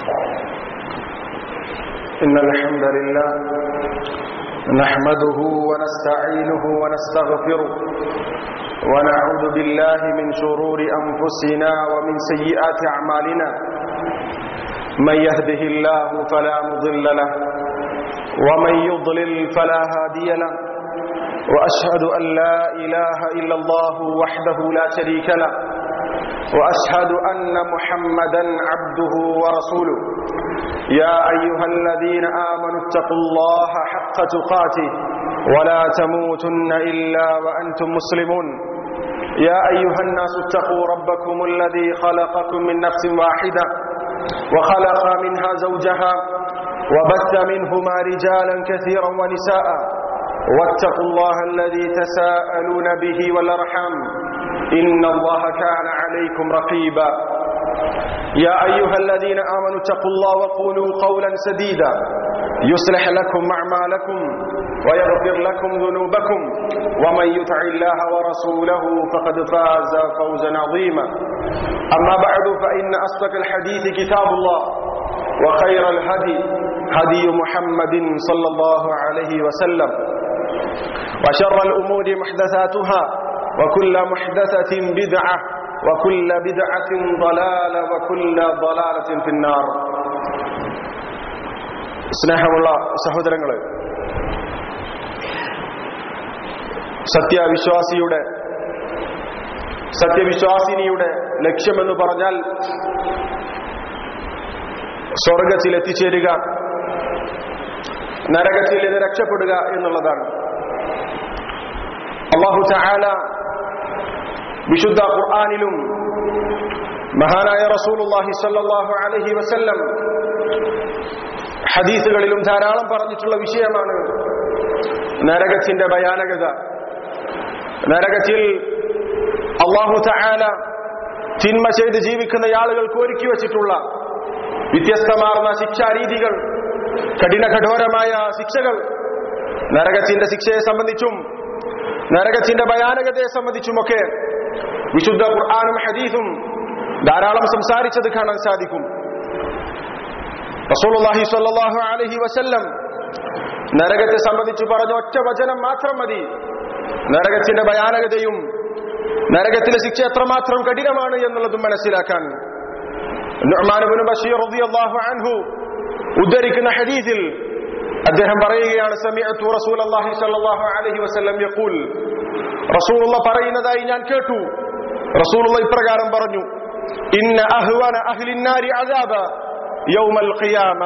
إن الحمد لله نحمده ونستعينه ونستغفره ونعوذ بالله من شرور أنفسنا ومن سيئات أعمالنا من يهده الله فلا مضل له ومن يضلل فلا هادي له وأشهد أن لا إله إلا الله وحده لا شريك له وأشهد أن محمدا عبده ورسوله يا أيها الذين آمنوا اتقوا الله حق تقاته ولا تموتن إلا وأنتم مسلمون يا أيها الناس اتقوا ربكم الذي خلقكم من نفس واحدة وخلق منها زوجها وبث منهما رجالا كثيرا ونساء واتقوا الله الذي تساءلون به والأرحام إن الله كان عليكم رقيبا يا أيها الذين آمنوا اتقوا الله وقولوا قولا سديدا يصلح لكم أعمالكم ويغفر لكم ذنوبكم ومن يطع الله ورسوله فقد فاز فوزا عظيما أما بعد فإن أصدق الحديث كتاب الله وخير الهدي هدي محمد صلى الله عليه وسلم وشر الأمور محدثاتها وكل محدثة بدعة وكل بدعة ضلالة وكل ضلالة في النار സ്നേഹമുള്ള സഹോദരങ്ങളെ സത്യവിശ്വാസിയുടെ സത്യവിശ്വാസിനിയുടെ ലക്ഷ്യമെന്ന് പറഞ്ഞാൽ സ്വർഗത്തിൽ എത്തിച്ചേരുക നരകത്തിൽ നിന്ന് രക്ഷപ്പെടുക എന്നുള്ളതാണ് അള്ളാഹു ചായാല വിശുദ്ധ ഖുർആാനിലും മഹാനായ റസൂലുള്ളാഹി സല്ലല്ലാഹു അലൈഹി വസല്ലം ഹദീസുകളിലും ധാരാളം പറഞ്ഞിട്ടുള്ള വിഷയമാണ് നരകത്തിന്റെ ഭയാനകത നരകത്തിൽ അള്ളാഹു ചായാല തിന്മ ചെയ്ത് ജീവിക്കുന്ന ആളുകൾക്ക് ഒരുക്കി വച്ചിട്ടുള്ള വ്യത്യസ്തമാർന്ന ശിക്ഷാരീതികൾ കഠിന കഠോരമായ ശിക്ഷകൾ നരകത്തിന്റെ ശിക്ഷയെ സംബന്ധിച്ചും നരകത്തിന്റെ ഭയാനകതയെ സംബന്ധിച്ചുമൊക്കെ വിശുദ്ധ ഖുർആാനും ഹദീസും ധാരാളം സംസാരിച്ചത് കാണാൻ സാധിക്കും റസൂലുള്ളാഹി സ്വല്ലല്ലാഹു അലൈഹി വസല്ലം നരകത്തെ സംബന്ധിച്ച് പറഞ്ഞ ഒറ്റ വചനം മാത്രം മതി നരകത്തിന്റെ ഭയാനകതയും നരകത്തിലെ ശിക്ഷ എത്രമാത്രം കഠിനമാണ് എന്നുള്ളതും മനസ്സിലാക്കാൻ നുഅ്മാനുബ്നു ബഷീർ റളിയല്ലാഹു അൻഹു ഉദ്ധരിക്കുന്ന ഹദീസിൽ അദ്ദേഹം പറയുകയാണ് സമീഅത്തു റസൂലുള്ളാഹി സ്വല്ലല്ലാഹു അലൈഹി വസല്ലം യഖൂൽ റസൂലുള്ള പറയുന്നതായി ഞാൻ കേട്ടു റസൂലുള്ള ഇപ്രകാരം പറഞ്ഞു ഇന്ന അഹ്വന അഹ്ലിന്നാരി അദാബ യൗമൽ ഖിയാമ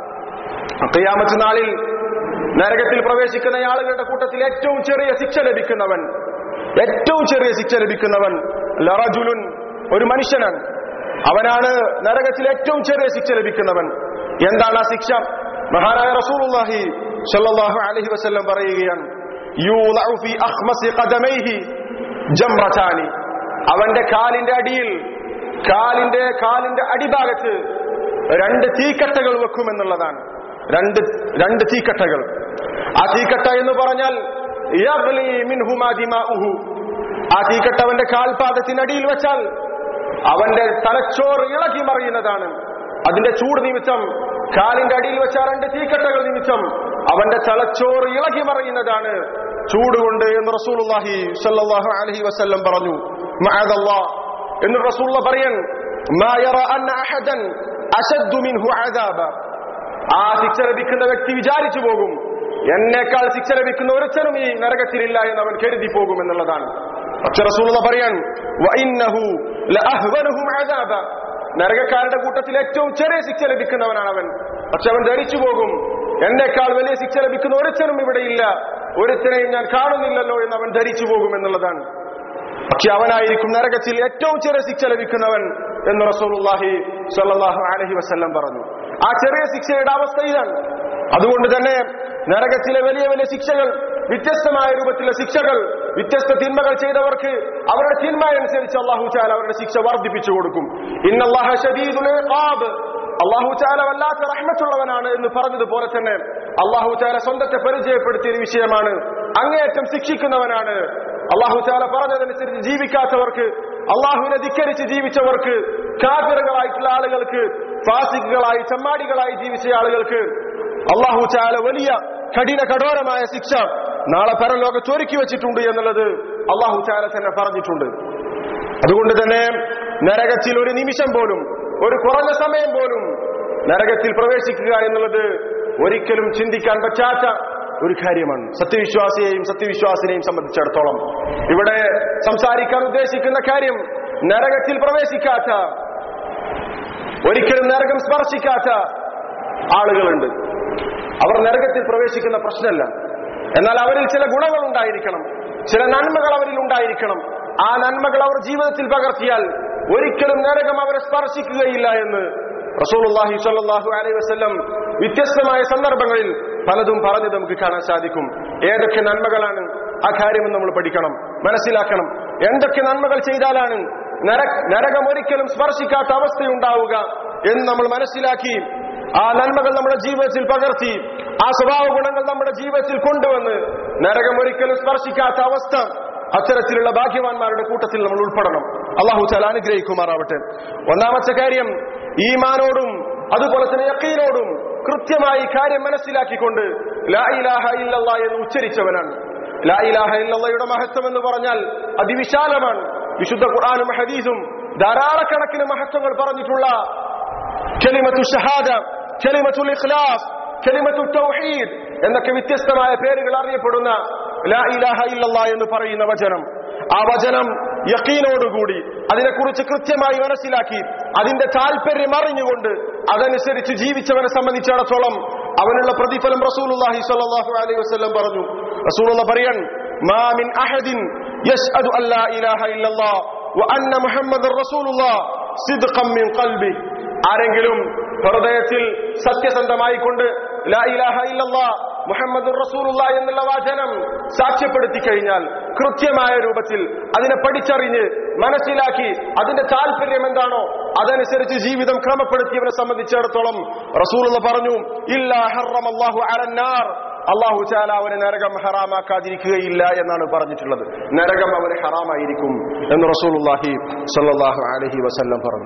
ഖിയാമത്ത് നാളിൽ നരകത്തിൽ പ്രവേശിക്കുന്ന ആളുകളുടെ കൂട്ടത്തിൽ ഏറ്റവും ചെറിയ ശിക്ഷ ലഭിക്കുന്നവൻ ഏറ്റവും ചെറിയ ശിക്ഷ ലഭിക്കുന്നവൻ ലറജുലുൻ ഒരു മനുഷ്യനാണ് അവനാണ് നരകത്തിൽ ഏറ്റവും ചെറിയ ശിക്ഷ ലഭിക്കുന്നവൻ എന്താണ് ആ ശിക്ഷ മഹാനായ റസൂലുള്ളാഹി സ്വല്ലല്ലാഹു അലൈഹി വസല്ലം പറയുകയാണ് യൂളഉ ഫീ അഖ്മസി ഖദമൈഹി ജംറതാനി അവന്റെ കാലിന്റെ അടിയിൽ കാലിന്റെ കാലിന്റെ അടിഭാഗത്ത് രണ്ട് തീക്കട്ടകൾ വെക്കുമെന്നുള്ളതാണ് രണ്ട് രണ്ട് തീക്കട്ടകൾ ആ തീക്കട്ട എന്ന് പറഞ്ഞാൽ യഗ്ലി മിൻഹുമാ ദിമാഉഹു ആ തീക്കട്ട അവന്റെ കാൽപാദത്തിനടിയിൽ വെച്ചാൽ അവന്റെ തലച്ചോറ് ഇളകി മറിയുന്നതാണ് അതിന്റെ ചൂട് നിമിത്തം കാലിന്റെ അടിയിൽ വെച്ച രണ്ട് തീക്കട്ടകൾ നിമിത്തം അവന്റെ തലച്ചോറ് ഇളകി മറിയുന്നതാണ് ചൂടുകൊണ്ട് എന്ന് റസൂലുള്ളാഹി സല്ലല്ലാഹു അലൈഹി വസല്ലം പറഞ്ഞു മഅദല്ലാഹ് എന്ന് റസൂലുള്ള പറയൻ മാ യറ അന്ന അഹദൻ അശദ്ദു മിൻഹു അദാബ ആ ശിക്ഷ ലഭിക്കുന്ന വ്യക്തി വിചാരിച്ചു പോകും എന്നേക്കാൾ ശിക്ഷ ലഭിക്കുന്ന ഒരുത്തനും ഈ നരകത്തിലില്ല എന്ന് അവൻ കരുതി പോകും എന്നുള്ളതാണ് പക്ഷെ റസൂലുള്ള പറയാൻ വഇന്നഹു ലഅഹ്വനുഹും അദാബ നരകക്കാരുടെ കൂട്ടത്തിൽ ഏറ്റവും ചെറിയ ശിക്ഷ ലഭിക്കുന്നവനാണ് അവൻ പക്ഷെ അവൻ ധരിച്ചു പോകും എന്നേക്കാൾ വലിയ ശിക്ഷ ലഭിക്കുന്ന ഒരുത്തനും ഇവിടെയില്ല ഒരുത്തനെയും ഞാൻ കാണുന്നില്ലല്ലോ എന്ന് അവൻ ധരിച്ചു പോകും എന്നുള്ളതാണ് പക്ഷെ അവനായിരിക്കും നരകത്തിൽ ഏറ്റവും ചെറിയ ശിക്ഷ ലഭിക്കുന്നവൻ എന്ന് റസൂലുള്ളാഹി സ്വല്ലല്ലാഹു അലൈഹി വസല്ലം പറഞ്ഞു ആ ചെറിയ ശിക്ഷയുടെ അവസ്ഥ ഇതാണ് അതുകൊണ്ട് തന്നെ നരകത്തിലെ വലിയ വലിയ ശിക്ഷകൾ വ്യത്യസ്തമായ രൂപത്തിലെ ശിക്ഷകൾ വ്യത്യസ്ത തിന്മകൾ ചെയ്തവർക്ക് അവരുടെ തിന്മ അനുസരിച്ച് അള്ളാഹു ചാല അവരുടെ ശിക്ഷ വർദ്ധിപ്പിച്ചു കൊടുക്കും ഇന്നല്ലാഹ ശദീദുൽ ഇഖാബ് അള്ളാഹു ചാല വല്ലാത്ത റഹ്മത്തുള്ളവനാണ് എന്ന് പറഞ്ഞതുപോലെ തന്നെ അള്ളാഹു ചാല സ്വന്തത്തെ പരിചയപ്പെടുത്തിയ ഒരു വിഷയമാണ് അങ്ങേയറ്റം ശിക്ഷിക്കുന്നവനാണ് അള്ളാഹു ചാല പറഞ്ഞതനുസരിച്ച് ജീവിക്കാത്തവർക്ക് അള്ളാഹുവിനെ ധിക്കരിച്ച് ജീവിച്ചവർക്ക് കാഫിറുകളായിട്ടുള്ള ആളുകൾക്ക് ഫാസിക്കുകളായി ചമ്മാടികളായി ജീവിച്ച ആളുകൾക്ക് അള്ളാഹു ചാല വലിയ കഠിന കഠോരമായ ശിക്ഷ നാളെ പരലോകത്ത് ഒരുക്കി വെച്ചിട്ടുണ്ട് എന്നുള്ളത് അള്ളാഹു ചാല തന്നെ പറഞ്ഞിട്ടുണ്ട് അതുകൊണ്ട് തന്നെ നരകത്തിൽ ഒരു നിമിഷം പോലും ഒരു കുറഞ്ഞ സമയം പോലും നരകത്തിൽ പ്രവേശിക്കുക എന്നുള്ളത് ഒരിക്കലും ചിന്തിക്കാൻ പറ്റാത്ത ഒരു കാര്യമാണ് സത്യവിശ്വാസിയെയും സത്യവിശ്വാസിനെയും സംബന്ധിച്ചിടത്തോളം ഇവിടെ സംസാരിക്കാൻ ഉദ്ദേശിക്കുന്ന കാര്യം നരകത്തിൽ പ്രവേശിക്കാത്ത ഒരിക്കലും നരകം സ്പർശിക്കാത്ത ആളുകളുണ്ട് അവർ നരകത്തിൽ പ്രവേശിക്കുന്ന പ്രശ്നമല്ല എന്നാൽ അവരിൽ ചില ഗുണങ്ങൾ ഉണ്ടായിരിക്കണം ചില നന്മകൾ അവരിൽ ഉണ്ടായിരിക്കണം ആ നന്മകൾ അവർ ജീവിതത്തിൽ പകർത്തിയാൽ ഒരിക്കലും നരകം അവരെ സ്പർശിക്കുകയില്ല എന്ന് റസൂലുള്ളാഹി സ്വല്ലല്ലാഹു അലൈഹി വസല്ലം വ്യത്യസ്തമായ സന്ദർഭങ്ങളിൽ പലതും പറഞ്ഞ് നമുക്ക് കാണാൻ സാധിക്കും ഏതൊക്കെ നന്മകളാണ് ആ കാര്യം നമ്മൾ പഠിക്കണം മനസ്സിലാക്കണം എന്തൊക്കെ നന്മകൾ ചെയ്താലാണ് നര നരകം ഒരിക്കലും സ്പർശിക്കാത്ത അവസ്ഥയുണ്ടാവുക എന്ന് നമ്മൾ മനസ്സിലാക്കി ആ നന്മകൾ നമ്മുടെ ജീവിതത്തിൽ പകർത്തി ആ സ്വഭാവ ഗുണങ്ങൾ നമ്മുടെ ജീവിതത്തിൽ കൊണ്ടുവന്ന് നരകം ഒരിക്കലും സ്പർശിക്കാത്ത അവസ്ഥ അത്തരത്തിലുള്ള ഭാഗ്യവാന്മാരുടെ കൂട്ടത്തിൽ നമ്മൾ ഉൾപ്പെടണം അള്ളാഹു ചാല അനുഗ്രഹിക്കുമാറാവട്ടെ ഒന്നാമത്തെ കാര്യം ഈമാനോടും അതുപോലെ തന്നെ യക്കീനോടും കൃത്യമായി കാര്യം മനസ്സിലാക്കിക്കൊണ്ട് ലാ ഇലാഹ ഇല്ലല്ലാ എന്ന് ഉച്ചരിച്ചവനാണ് ലാ ഇലാഹ ഇല്ലല്ലയുടെ മഹത്വം എന്ന് പറഞ്ഞാൽ അതിവിശാലമാണ് വിശുദ്ധ ഖുർആാനും ഹദീസും ധാരാളക്കണക്കിന് മഹത്വങ്ങൾ പറഞ്ഞിട്ടുള്ള കലിമത്തു ഷഹാദ കലിമത്തുൽ ഇഖ്ലാസ് കലിമത്തു തൗഹീദ് എന്നൊക്കെ വ്യത്യസ്തമായ പേരുകൾ അറിയപ്പെടുന്ന ലാ ഇലാഹ ഇല്ലല്ലാ എന്ന് പറയുന്ന വചനം ആ വചനം യക്കീനോടുകൂടി അതിനെക്കുറിച്ച് കൃത്യമായി മനസ്സിലാക്കി അതിന്റെ താല്പര്യം അറിഞ്ഞുകൊണ്ട് അതനുസരിച്ച് ജീവിച്ചവനെ സംബന്ധിച്ചിടത്തോളം അവനുള്ള പ്രതിഫലം റസൂലുള്ളാഹി സ്വല്ലല്ലാഹു അലൈഹി വസല്ലം പറഞ്ഞു റസൂലുള്ള പറയാൻ മാ മിൻ അഹദിൻ യശ്ഹദു അല്ലാ ഇലാഹ ഇല്ലല്ലാ വഅന്ന മുഹമ്മദർ റസൂലുള്ളാഹ് സിദ്ഖൻ മിൻ ഖൽബി ആരെങ്കിലും ഹൃദയത്തിൽ സത്യസന്ധമായിക്കൊണ്ട് ലാ ഇലാഹ ഇല്ലല്ലാ മുഹമ്മദ് റസൂലുള്ള എന്നുള്ള വചനം സാക്ഷ്യപ്പെടുത്തി കഴിഞ്ഞാൽ കൃത്യമായ രൂപത്തിൽ അതിനെ പഠിച്ചറിഞ്ഞ് മനസ്സിലാക്കി അതിന്റെ താല്പര്യം എന്താണോ അതനുസരിച്ച് ജീവിതം ക്രമപ്പെടുത്തിയവരെ സംബന്ധിച്ചിടത്തോളം റസൂലുള്ള പറഞ്ഞു ഇല്ലാ ഹറം അള്ളാഹു അലന്നാർ അള്ളാഹു ചാല അവനെ നരകം ഹറാമാക്കാതിരിക്കുകയില്ല എന്നാണ് പറഞ്ഞിട്ടുള്ളത് നരകം അവന് ഹറാമായിരിക്കും എന്ന് റസൂലുള്ളാഹി സല്ലല്ലാഹു അലൈഹി വസല്ലം പറഞ്ഞു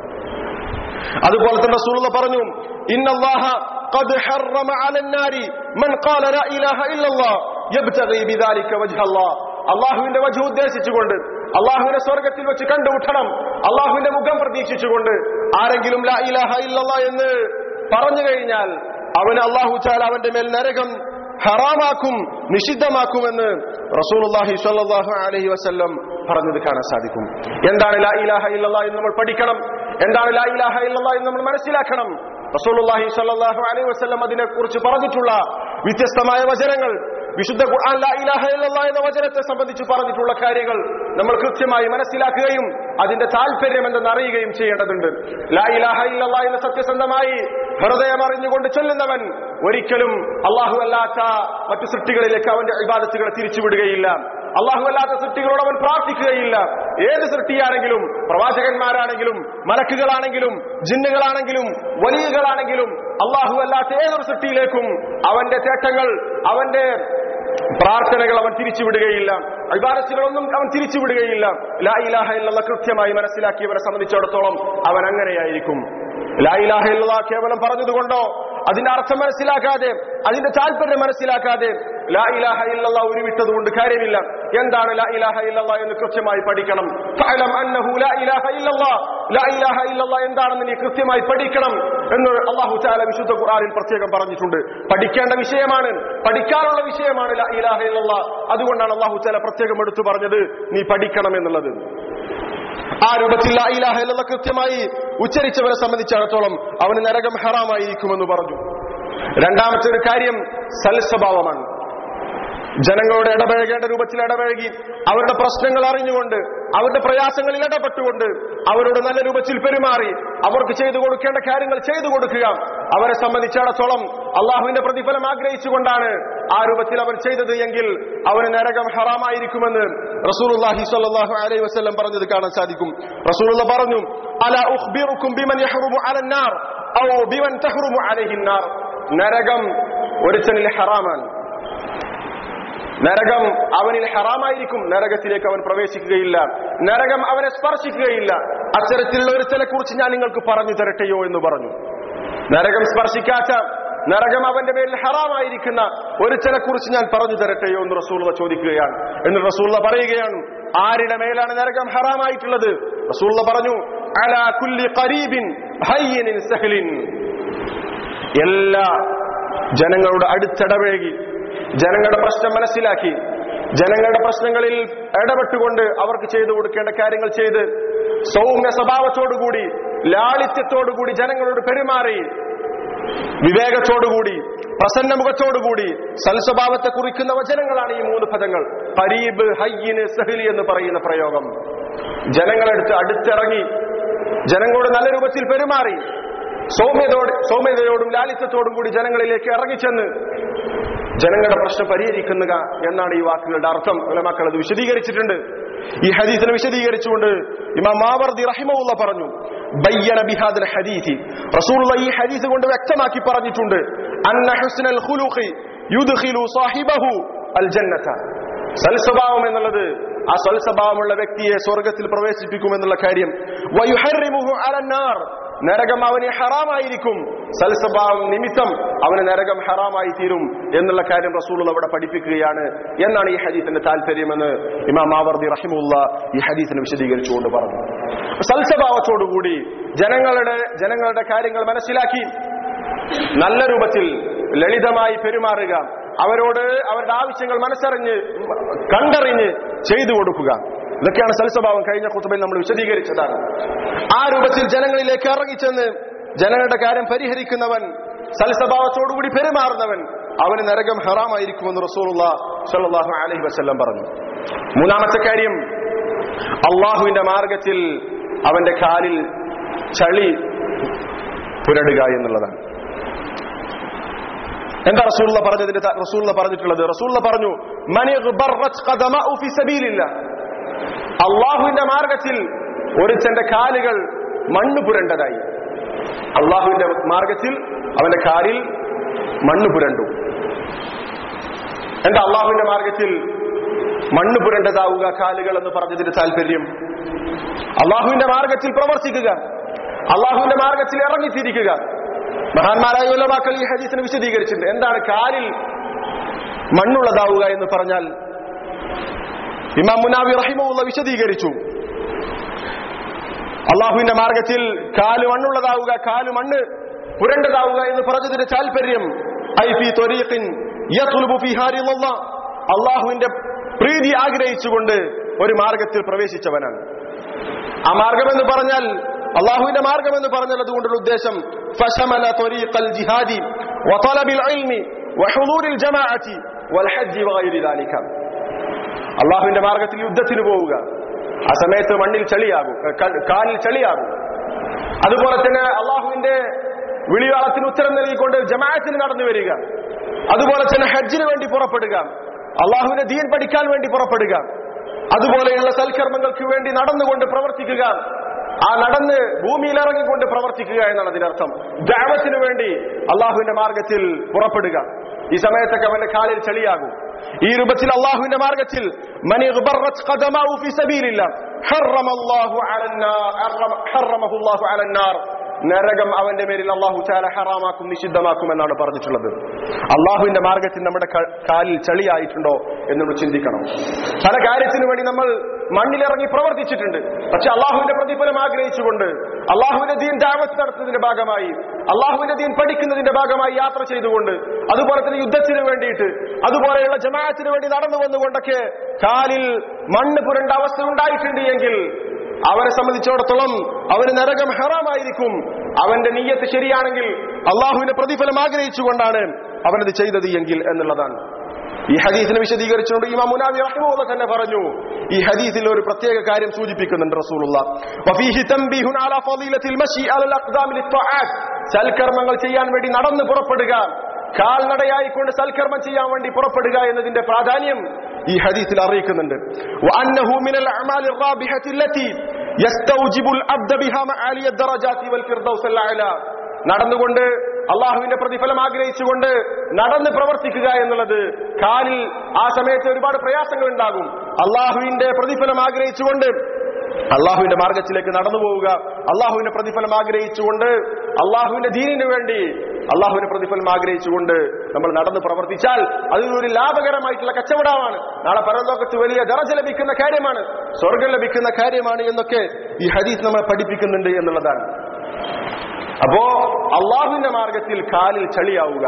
അതുപോലെ തന്നെ റസൂലുള്ള പറഞ്ഞു ഇന്നല്ലാഹ قد حرم على النار من قال لا اله الا الله يبتغي بذلك وجه الله അള്ളാഹുവിന്റെ വജു ഉദ്ദേശിച്ചുകൊണ്ട് അള്ളാഹുവിനെ സ്വർഗത്തിൽ വെച്ച് കണ്ടുമുട്ടണം അള്ളാഹുവിന്റെ മുഖം പ്രതീക്ഷിച്ചുകൊണ്ട് ആരെങ്കിലും ലാ ഇലാഹ ഇല്ലല്ലാ എന്ന് പറഞ്ഞു കഴിഞ്ഞാൽ അവന് അള്ളാഹു ചാല അവന്റെ മേൽ നരകം ഹറാമാക്കും നിഷിദ്ധമാക്കുമെന്ന് റസൂലുള്ളാഹി സ്വല്ലല്ലാഹു അലൈഹി വസല്ലം പറഞ്ഞത് കാണാൻ സാധിക്കും എന്താണ് ലാ ഇലാഹ ഇല്ലല്ലാ എന്ന് നമ്മൾ പഠിക്കണം എന്താണ് ലാ ഇലാഹ ഇല്ലല്ലാ എന്ന് നമ്മൾ മനസ്സിലാക്കണം റസൂലുള്ളാഹി സ്വല്ലല്ലാഹു അലൈഹി വസല്ലം അതിനെക്കുറിച്ച് പറഞ്ഞിട്ടുള്ള വ്യത്യസ്തമായ വചനങ്ങൾ വിശുദ്ധ ഖുർആൻ ലാ ഇലാഹ ഇല്ലല്ലാ എന്ന വചനത്തെ സംബന്ധിച്ച് പറഞ്ഞിട്ടുള്ള കാര്യങ്ങൾ നമ്മൾ കൃത്യമായി മനസ്സിലാക്കുകയും അതിന്റെ താല്പര്യം എന്തെന്ന് അറിയുകയും ചെയ്യേണ്ടതുണ്ട് ലാ ഇലാഹ ഇല്ലല്ലാ എന്ന് സത്യസന്ധമായി ഹൃദയം അറിഞ്ഞുകൊണ്ട് ചൊല്ലുന്നവൻ ഒരിക്കലും അള്ളാഹു അല്ലാത്ത മറ്റു സൃഷ്ടികളിലേക്ക് അവന്റെ ഇബാദത്തുകളെ തിരിച്ചുവിടുകയില്ല അള്ളാഹു അല്ലാത്ത സൃഷ്ടികളോട് അവൻ പ്രാർത്ഥിക്കുകയില്ല ഏത് സൃഷ്ടിയാണെങ്കിലും പ്രവാചകന്മാരാണെങ്കിലും മലക്കുകളാണെങ്കിലും ജിന്നുകളാണെങ്കിലും വലിയകളാണെങ്കിലും അള്ളാഹു അല്ലാത്ത ഏതൊരു സൃഷ്ടിയിലേക്കും അവന്റെ തേട്ടങ്ങൾ അവന്റെ പ്രാർത്ഥനകൾ അവൻ തിരിച്ചുവിടുകയില്ല അഭിഭാരത്തുകളൊന്നും അവൻ തിരിച്ചുവിടുകയില്ല ലാ ഇലാഹ എന്നുള്ള കൃത്യമായി മനസ്സിലാക്കിയവരെ സംബന്ധിച്ചിടത്തോളം അവൻ അങ്ങനെയായിരിക്കും ലാ ഇലാഹ എന്നുള്ള കേവലം പറഞ്ഞതുകൊണ്ടോ അതിന്റെ അർത്ഥം മനസ്സിലാക്കാതെ അതിന്റെ താല്പര്യം മനസ്സിലാക്കാതെ ലാ ഇലാഹ ഇല്ലല്ലാ ഉരുവിട്ടത് കൊണ്ട് കാര്യമില്ല എന്താണ് ലാ ഇലാഹ ഇല്ലല്ലാ എന്ന് കൃത്യമായി പഠിക്കണം ഫഅലം അന്നഹു ലാ ഇലാഹ ഇല്ലല്ലാ ലാ ഇലാഹ ഇല്ലല്ലാ എന്താണെന്ന് നീ കൃത്യമായി പഠിക്കണം എന്ന് അള്ളാഹു തആല വിശുദ്ധ ഖുർആനിൽ പ്രത്യേകം പറഞ്ഞിട്ടുണ്ട് പഠിക്കേണ്ട വിഷയമാണ് പഠിക്കാനുള്ള വിഷയമാണ് ലാ ഇലാഹ ഇല്ലല്ലാ അതുകൊണ്ടാണ് അള്ളാഹു തആല പ്രത്യേകം എടുത്തു പറഞ്ഞത് നീ പഠിക്കണം എന്നുള്ളത് ആ രൂപത്തിൽ ലാ ഇലാഹ ഇല്ലല്ലാ കൃത്യമായി ഉച്ചരിച്ചവരെ സംബന്ധിച്ചിടത്തോളം അവന് നരകം ഹറാമായിരിക്കുമെന്ന് പറഞ്ഞു രണ്ടാമത്തെ ഒരു കാര്യം സൽസ്വഭാവമാണ് ജനങ്ങളോട് ഇടപഴകേണ്ട രൂപത്തിൽ ഇടപഴകി അവരുടെ പ്രശ്നങ്ങൾ അറിഞ്ഞുകൊണ്ട് അവരുടെ പ്രയാസങ്ങളിൽ ഇടപെട്ടുകൊണ്ട് അവരോട് നല്ല രൂപത്തിൽ പെരുമാറി അവർക്ക് ചെയ്തു കൊടുക്കേണ്ട കാര്യങ്ങൾ ചെയ്തു കൊടുക്കുക അവരെ സംബന്ധിച്ചിടത്തോളം അള്ളാഹുവിന്റെ പ്രതിഫലം ആഗ്രഹിച്ചുകൊണ്ടാണ് ആ രൂപത്തിൽ അവർ ചെയ്തത് എങ്കിൽ അവന് നരകം ഹറാമായിരിക്കുമെന്ന് റസൂലുള്ളാഹി സ്വല്ലല്ലാഹു അലൈഹി വസല്ലം പറഞ്ഞത് കാണാൻ സാധിക്കും റസൂലുള്ള പറഞ്ഞു അല ഉഖ്ബിറുക്കും ബിമൻ യഹ്റുമു അലന്നാർ ഔ ബിമൻ തഹ്റുമു അലൈഹിന്നാർ നരകം ഒരുത്തനിൽ ഹറാമാണ് നരകം അവനിൽ ഹറാമായിരിക്കും നരകത്തിലേക്ക് അവൻ പ്രവേശിക്കുകയില്ല നരകം അവനെ സ്പർശിക്കുകയില്ല അത്തരത്തിലുള്ള ഒരുത്തനെ കുറിച്ച് ഞാൻ നിങ്ങൾക്ക് പറഞ്ഞു തരട്ടെയോ എന്ന് പറഞ്ഞു നരകം സ്പർശിക്കാത്ത നരകം അവന്റെ മേലിൽ ഹറാമായിരിക്കുന്ന ഒരുത്തനെ കുറിച്ച് ഞാൻ പറഞ്ഞു തരട്ടെയോ എന്ന് റസൂള്ള ചോദിക്കുകയാണ് എന്ന് റസൂള്ള പറയുകയാണ് ആരുടെ മേലാണ് നരകം ഹറാമായിട്ടുള്ളത് റസൂള്ള പറഞ്ഞു അലാ കുല്ലി ഖരീബിൻ ഹയ്യിനിൻ സഹലിൻ എല്ലാ ജനങ്ങളുടെ അടുത്തിടപഴകി ജനങ്ങളുടെ പ്രശ്നം മനസ്സിലാക്കി ജനങ്ങളുടെ പ്രശ്നങ്ങളിൽ ഇടപെട്ടുകൊണ്ട് അവർക്ക് ചെയ്തു കൊടുക്കേണ്ട കാര്യങ്ങൾ ചെയ്ത് സൗമ്യ സ്വഭാവത്തോടുകൂടി ലാളിത്യത്തോടുകൂടി ജനങ്ങളോട് പെരുമാറി വിവേകത്തോടുകൂടി പ്രസന്ന മുഖത്തോടുകൂടി സൽസ്വഭാവത്തെ കുറിക്കുന്ന വചനങ്ങളാണ് ഈ മൂന്ന് പദങ്ങൾ പരീബ് ഹയ്യിന് സഹലി എന്ന് പറയുന്ന പ്രയോഗം ജനങ്ങളെടുത്ത് അടുത്തിറങ്ങി ജനങ്ങളോട് നല്ല രൂപത്തിൽ പെരുമാറി സൗമ്യതയോട് സൗമ്യതയോടും ലാളിത്യത്തോടും കൂടി ജനങ്ങളിലേക്ക് ഇറങ്ങിച്ചെന്ന് ജനങ്ങളുടെ പ്രശ്നം പരിഹരിക്കുക എന്നാണ് ഈ വാക്കുകളുടെ അർത്ഥം ഉലമാക്കൾ അത് വിശദീകരിച്ചിട്ടുണ്ട് ഈ ഹദീസിനെ വിശദീകരിച്ചുകൊണ്ട് ഇമാം മാവർദി റഹിമുള്ള പറഞ്ഞു ബയ്യന ബിഹാദൽ ഹദീസി റസൂലുള്ള ഈ ഹദീസ് കൊണ്ട് വ്യക്തമാക്കി പറഞ്ഞിട്ടുണ്ട് അന്ന ഹുസ്നൽ ഖുലുഖി യുദ്ഖിലു സാഹിബഹു അൽ ജന്നത സൽസ്വഭാവം എന്നുള്ളത് ആ സൽസ്വഭാവമുള്ള വ്യക്തിയെ സ്വർഗത്തിൽ പ്രവേശിപ്പിക്കുമെന്നുള്ള കാര്യം വയുഹറിമുഹു അലന്നാർ നരകം അവന് ഹറാമായിരിക്കും സൽസ്വഭാവം നിമിത്തം അവന് നരകം ഹറാമായി തീരും എന്നുള്ള കാര്യം റസൂൾ അവിടെ പഠിപ്പിക്കുകയാണ് എന്നാണ് ഈ ഹദീസിന്റെ താല്പര്യമെന്ന് ഇമാം മാവർദി റഹിമുള്ള ഈ ഹദീസിനെ വിശദീകരിച്ചുകൊണ്ട് പറഞ്ഞു സൽസ്വഭാവത്തോടുകൂടി ജനങ്ങളുടെ ജനങ്ങളുടെ കാര്യങ്ങൾ മനസ്സിലാക്കി നല്ല രൂപത്തിൽ ലളിതമായി പെരുമാറുക അവരോട് അവരുടെ ആവശ്യങ്ങൾ മനസ്സറിഞ്ഞ് കണ്ടറിഞ്ഞ് ചെയ്തു കൊടുക്കുക ഇതൊക്കെയാണ് സൽസ്വഭാവം കഴിഞ്ഞ കുത്തുബയിൽ നമ്മൾ വിശദീകരിച്ചതാണ് ആ രൂപത്തിൽ ജനങ്ങളിലേക്ക് ഇറങ്ങിച്ചെന്ന് ജനങ്ങളുടെ കാര്യം പരിഹരിക്കുന്നവൻ സൽസ്വഭാവത്തോടുകൂടി പെരുമാറുന്നവൻ അവന് നരകം ഹറാമായിരിക്കുമെന്ന് റസൂലുള്ള സല്ലല്ലാഹു അലൈഹി വസല്ലം പറഞ്ഞു മൂന്നാമത്തെ കാര്യം അള്ളാഹുവിന്റെ മാർഗത്തിൽ അവന്റെ കാലിൽ ചളി പുരടുക എന്നുള്ളതാണ് എന്താ റസൂള്ള പറഞ്ഞതിന്റെ ത- റസൂള്ള പറഞ്ഞിട്ടുള്ളത് റസൂള്ള പറഞ്ഞു "മൻ ഇഗ്ബറത് ഖദമഉ ഫി സബീലില്ലാ." അള്ളാഹുവിന്റെ മാർഗത്തിൽ ഒരുത്തന്റെ കാലുകൾ മണ്ണ് പുരണ്ടതായി അള്ളാഹുവിന്റെ മാർഗത്തിൽ അവന്റെ കാലിൽ മണ്ണ് പുരണ്ടു എന്താ അള്ളാഹുവിന്റെ മാർഗത്തിൽ മണ്ണ് പുരണ്ടതാവുക കാലുകൾ എന്ന് പറഞ്ഞതിന്റെ താല്പര്യം അള്ളാഹുവിന്റെ മാർഗത്തിൽ പ്രവർത്തിക്കുക അള്ളാഹുവിന്റെ മാർഗത്തിൽ ഇറങ്ങിത്തിരിക്കുക മഹാന്മാരായ ഉലമാക്കൾ ഈ ഹദീസിനെ വിശദീകരിച്ചിട്ടുണ്ട് എന്താണ് കാലിൽ മണ്ണുള്ളതാവുക എന്ന് പറഞ്ഞാൽ ഇമാം മുനാവി റഹിമുള്ള വിശദീകരിച്ചു അള്ളാഹുവിന്റെ മാർഗത്തിൽ കാല് മണ്ണുള്ളതാവുക കാല് മണ്ണ് പുരണ്ടതാവുക എന്ന് പറഞ്ഞതിന്റെ താല്പര്യം ഐ ഫി ത്വരീഖിൻ യത്ലുബു ഫീഹാ റിളല്ലാഹ്. അള്ളാഹുവിന്റെ പ്രീതി ആഗ്രഹിച്ചുകൊണ്ട് ഒരു മാർഗത്തിൽ പ്രവേശിച്ചവനാണ് ആ മാർഗം എന്ന് പറഞ്ഞാൽ അള്ളാഹുവിന്റെ മാർഗം എന്ന് പറഞ്ഞാൽ അതുകൊണ്ടുള്ള ഉദ്ദേശം ഫശമല ത്വരീഖൽ ജിഹാദി വതലബിൽ ഇൽമി വഹുദൂരിൽ ജമാഅത്തി വൽഹജ്ജി വഗൈരി ദാലിക അള്ളാഹുവിന്റെ മാർഗത്തിൽ യുദ്ധത്തിന് പോവുക ആ സമയത്ത് മണ്ണിൽ ചളിയാകും ഏ, ക- കാലിൽ ചളിയാകും അതുപോലെ തന്നെ അള്ളാഹുവിന്റെ വിളിയാളത്തിന് ഉത്തരം നൽകിക്കൊണ്ട് ജമാഅത്തിന് നടന്നു വരിക അതുപോലെ തന്നെ ഹജ്ജിന് വേണ്ടി പുറപ്പെടുക അള്ളാഹുവിന്റെ ദീൻ പഠിക്കാൻ വേണ്ടി പുറപ്പെടുക അതുപോലെയുള്ള സൽക്കർമ്മങ്ങൾക്ക് വേണ്ടി നടന്നുകൊണ്ട് പ്രവർത്തിക്കുക ആ നടന്ന് ഭൂമിയിൽ ഇറങ്ങിക്കൊണ്ട് പ്രവർത്തിക്കുക എന്നാണ് അതിനർത്ഥം ദാവത്തിന് വേണ്ടി അള്ളാഹുവിന്റെ മാർഗത്തിൽ പുറപ്പെടുക ഈ സമയത്തൊക്കെ അവന്റെ കാലിൽ ചളിയാകും ഈ രൂപത്തിൽ അള്ളാഹുവിന്റെ മാർഗത്തിൽ മൻ ഇഗ്ബറത് ഖദമാഉ ഫീ സബീലില്ലാ ഹറമല്ലാഹു അലന്നാർ ഹറമഹു അല്ലാഹു അലന്നാർ നരകം അവന്റെ മേലിൽ അള്ളാഹു ചാല ഹറാമാക്കും നിഷിദ്ധമാക്കും എന്നാണ് പറഞ്ഞിട്ടുള്ളത് അള്ളാഹുവിന്റെ മാർഗത്തിൽ നമ്മുടെ ക- കാലിൽ ചളിയായിട്ടുണ്ടോ എന്ന് നമ്മൾ ചിന്തിക്കണം പല കാര്യത്തിനു വേണ്ടി നമ്മൾ മണ്ണിലിറങ്ങി പ്രവർത്തിച്ചിട്ടുണ്ട് പക്ഷെ അള്ളാഹുവിന്റെ പ്രതിഫലം ആഗ്രഹിച്ചുകൊണ്ട് അള്ളാഹുവിന്റെ ദീൻ ദാവത്ത് നടത്തുന്നതിന്റെ ഭാഗമായി അള്ളാഹുവിന്റെ ദീൻ പഠിക്കുന്നതിന്റെ ഭാഗമായി യാത്ര ചെയ്തുകൊണ്ട് അതുപോലെ തന്നെ യുദ്ധത്തിന് വേണ്ടിയിട്ട് അതുപോലെയുള്ള ജമാഅത്തിന് വേണ്ടി നടന്നു വന്നുകൊണ്ടൊക്കെ കാലിൽ മണ്ണ് പുരണ്ട അവസ്ഥ ഉണ്ടായിട്ടുണ്ട് എങ്കിൽ അവരെ സംബന്ധിച്ചിടത്തോളം അവന് നരകം ഹറാമായിരിക്കും അവന്റെ നീയത്ത് ശരിയാണെങ്കിൽ അള്ളാഹുവിന്റെ പ്രതിഫലം ആഗ്രഹിച്ചുകൊണ്ടാണ് അവനത് ചെയ്തത് എങ്കിൽ എന്നുള്ളതാണ് ഈ ഹദീസിനെ വിശദീകരിച്ചുകൊണ്ട് ഇമാം മുനാവി റഹിമുള്ള തന്നെ പറഞ്ഞു ഈ ഹദീസിൽ ഒരു പ്രത്യേക കാര്യം സൂചിപ്പിക്കുന്നുണ്ട് റസൂലുള്ള വഫീഹി തൻബീഹുൻ അലാ ഫളീലത്തിൽ മശി അലൽ അഖ്ദാമി ലിത്ത്വആത്ത് സൽക്കർമ്മങ്ങൾ ചെയ്യാൻ വേണ്ടി നടന്നു പുറപ്പെടുക കാൽനടയായിക്കൊണ്ട് സൽക്കർമ്മം ചെയ്യാൻ വേണ്ടി പുറപ്പെടുക എന്നതിന്റെ പ്രാധാന്യം ഈ ഹദീസിൽ അറിയിക്കുന്നുണ്ട് وأنه من الأعمال الرابحة التي يستوجب العبد بها معالي الدرجات والفردوس الأعلى നടന്നുകൊണ്ട് അള്ളാഹുവിന്റെ പ്രതിഫലം ആഗ്രഹിച്ചുകൊണ്ട് നടന്ന് പ്രവർത്തിക്കുക എന്നുള്ളത് കാലിൽ ആ സമയത്ത് ഒരുപാട് പ്രയാസങ്ങൾ ഉണ്ടാകും അള്ളാഹുവിന്റെ പ്രതിഫലം ആഗ്രഹിച്ചുകൊണ്ട് അള്ളാഹുവിന്റെ മാർഗത്തിലേക്ക് നടന്നു പോവുക അള്ളാഹുവിന്റെ പ്രതിഫലം ആഗ്രഹിച്ചുകൊണ്ട് അള്ളാഹുവിന്റെ ദീനിന് വേണ്ടി അള്ളാഹുവിന്റെ പ്രതിഫലം ആഗ്രഹിച്ചുകൊണ്ട് നമ്മൾ നടന്ന് പ്രവർത്തിച്ചാൽ അതിലൊരു ലാഭകരമായിട്ടുള്ള കച്ചവടമാണ് നാളെ പരലോകത്ത് വലിയ ദറജ ലഭിക്കുന്ന കാര്യമാണ് സ്വർഗം ലഭിക്കുന്ന കാര്യമാണ് എന്നൊക്കെ ഈ ഹദീസ് നമ്മളെ പഠിപ്പിക്കുന്നുണ്ട് എന്നുള്ളതാണ് അപ്പോ അള്ളാഹുവിന്റെ മാർഗത്തിൽ കാലിൽ ചളിയാവുക